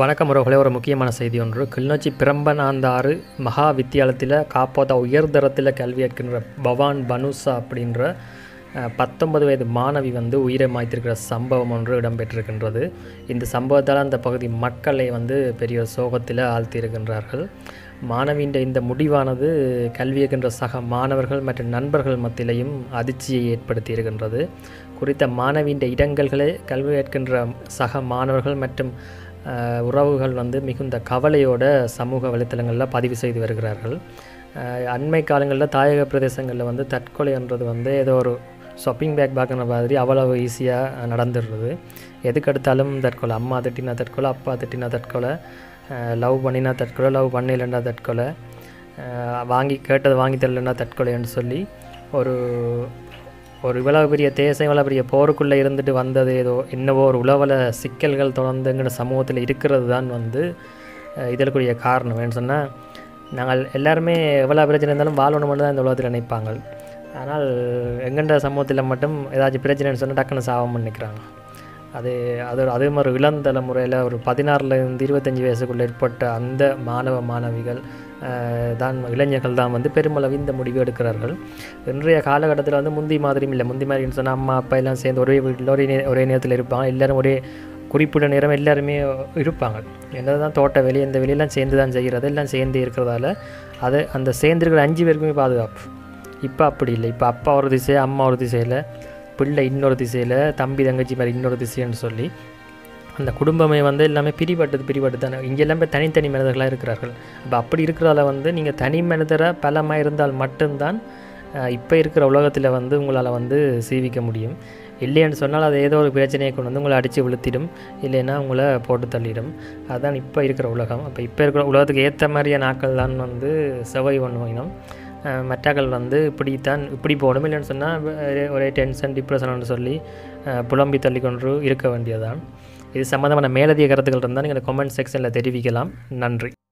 வணக்கம் உறவுகளே ஒரு முக்கியமான செய்தி ஒன்று கிளிநொச்சி பிரம்பனாந்தாறு மகா வித்தியாலயத்தில் காப்போதா உயர்தரத்தில் கல்வி கற்கின்ற பவான் பனுசா அப்படின்ற அஹ், பத்தொன்பது வயது மாணவி வந்து உயிரை மாய்த்திருக்கிற சம்பவம் ஒன்று இடம்பெற்றிருக்கின்றது இந்த சம்பவத்தால் அந்த பகுதி மக்களை வந்து பெரிய சோகத்தில் ஆழ்த்தியிருக்கின்றார்கள் மாணவியின் இந்த முடிவானது கல்வி கற்கின்ற சக மாணவர்கள் மற்றும் நண்பர்கள் மத்தியிலையும் அதிர்ச்சியை ஏற்படுத்தி இருக்கின்றது குறித்த மாணவியின் இடங்கள்களை கல்வி கற்கின்ற சக மாணவர்கள் மற்றும் அஹ், உறவுகள் வந்து மிகுந்த கவலையோட சமூக வலைத்தளங்களில் பதிவு செய்து வருகிறார்கள் அஹ், அண்மை காலங்களில் தாயக பிரதேசங்களில் வந்து தற்கொலைன்றது வந்து ஏதோ ஒரு ஷாப்பிங் பேக் பார்க்குற மாதிரி அவ்வளவு ஈஸியாக நடந்துடுறது எதுக்கு எடுத்தாலும் தற்கொலை அம்மா திட்டினா தற்கொலை அப்பா திட்டினா தற்கொலை லவ் பண்ணினா தற்கொலை லவ் பண்ணலைன்னா தற்கொலை அஹ், வாங்கி கேட்டதை வாங்கி தரலன்னா தற்கொலைன்னு சொல்லி ஒரு ஒரு இவ்வளோ பெரிய தேசம் இவ்வளோ பெரிய போருக்குள்ளே இருந்துட்டு வந்தது ஏதோ என்னவோ ஒரு உளவல சிக்கல்கள் தொடர்ந்துங்கிற சமூகத்தில் இருக்கிறது தான் வந்து அஹ், இதற்குரிய காரணம் ஏன்னு சொன்னால் நாங்கள் எல்லாருமே எவ்வளோ பிரச்சனை இருந்தாலும் வாழணும் மட்டும் தான் இந்த உலகத்தில் நினைப்பாங்க ஆனால் எங்கண்ட சமூகத்தில் மட்டும் ஏதாச்சும் பிரச்சனைன்னு சொன்னால் டக்குன்னு சாவம் நினைக்கிறாங்க அது அது ஒரு அதே மாதிரி இளம் தலைமுறையில் ஒரு பதினாறுலேருந்து இருபத்தஞ்சி வயசுக்குள்ளே ஏற்பட்ட அந்த மாணவ மாணவிகள் அஹ், தான் இளைஞர்கள் தான் வந்து பெருமளவு இந்த முடிவு எடுக்கிறார்கள் இன்றைய காலகட்டத்தில் வந்து முந்தி மாதிரியும் இல்லை முந்தி மாதிரின்னு சொன்னால் அம்மா அப்பா எல்லாம் சேர்ந்து ஒரே வீட்டில் ஒரே நே- ஒரே நேரத்தில் இருப்பாங்க எல்லாரும் ஒரே குறிப்பிட்ட நேரம் எல்லாருமே இருப்பாங்க என்ன தான் தோட்ட வெளி இந்த வெளியெல்லாம் சேர்ந்து தான் செய்கிறது எல்லாம் சேர்ந்து இருக்கிறதால அது அந்த சேர்ந்துருக்கிற அஞ்சு பேருக்குமே பாதுகாப்பு இப்போ அப்படி இல்லை இப்போ அப்பா ஒரு திசை அம்மா ஒரு திசையில் பிள்ளை இன்னொரு திசையில் தம்பி தங்கச்சி மாதிரி இன்னொரு திசைன்னு சொல்லி அந்த குடும்பமே வந்து எல்லாமே பிரிபட்டது பிரிபட்டு தானே இங்கே எல்லாமே தனித்தனி மனிதர்களாக இருக்கிறார்கள் அப்போ அப்படி இருக்கிறதால வந்து நீங்கள் தனி மனிதராக பலமாக இருந்தால் மட்டும்தான் இப்போ இருக்கிற உலகத்தில் வந்து உங்களால் வந்து சீவிக்க முடியும் இல்லைன்னு சொன்னால் அது ஏதோ ஒரு பிரச்சனையை கொண்டு வந்து உங்களை அடித்து விழுத்திடும் இல்லைன்னா உங்களை போட்டு தள்ளிடும் அதுதான் இப்போ இருக்கிற உலகம் அப்போ இப்போ இருக்கிற உலகத்துக்கு ஏற்ற மாதிரியான நாட்கள் தான் வந்து செவ்வாய் பண்ணுவோம் மற்றாக்கள் வந்து இப்படித்தான் இப்படி போகணும் இல்லைன்னு சொன்னால் ஒரே டென்ஷன் டிப்ரெஷன் சொல்லி அஹ், புலம்பி தள்ளி கொண்டு இருக்க வேண்டியதுதான் இது சம்மந்தமான மேலதிக கருத்துக்கள் இருந்தால் நீங்கள் கமெண்ட் செக்ஷனில் தெரிவிக்கலாம் நன்றி